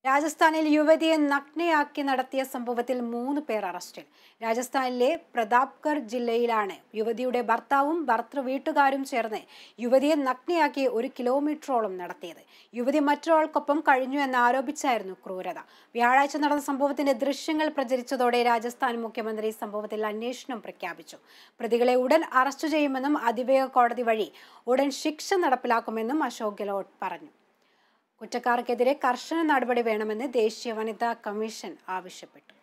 രാജസ്ഥാനിൽ യുവതിയെ നഗ്നയാക്കി നടത്തിയ സംഭവത്തിൽ മൂന്ന് പേർ അറസ്റ്റിൽ രാജസ്ഥാനിലെ പ്രതാപ്ഗർ ജില്ലയിലാണ് യുവതിയുടെ ഭർത്താവും ഭർത്തൃ വീട്ടുകാരും ചേർന്ന് യുവതിയെ നഗ്നയാക്കി ഒരു കിലോമീറ്ററോളം നടത്തിയത് യുവതി മറ്റൊരാൾക്കൊപ്പം കഴിഞ്ഞു എന്ന് ആരോപിച്ചായിരുന്നു ക്രൂരത വ്യാഴാഴ്ച നടന്ന സംഭവത്തിന്റെ ദൃശ്യങ്ങൾ പ്രചരിച്ചതോടെ രാജസ്ഥാൻ മുഖ്യമന്ത്രി സംഭവത്തിൽ അന്വേഷണം പ്രഖ്യാപിച്ചു പ്രതികളെ ഉടൻ അറസ്റ്റ് ചെയ്യുമെന്നും അതിവേഗ കോടതി വഴി ഉടൻ ശിക്ഷ നടപ്പിലാക്കുമെന്നും അശോക് ഗെഹ്ലോട്ട് പറഞ്ഞു കുറ്റക്കാർക്കെതിരെ കർശന നടപടി വേണമെന്ന് ദേശീയ വനിതാ കമ്മീഷൻ ആവശ്യപ്പെട്ടു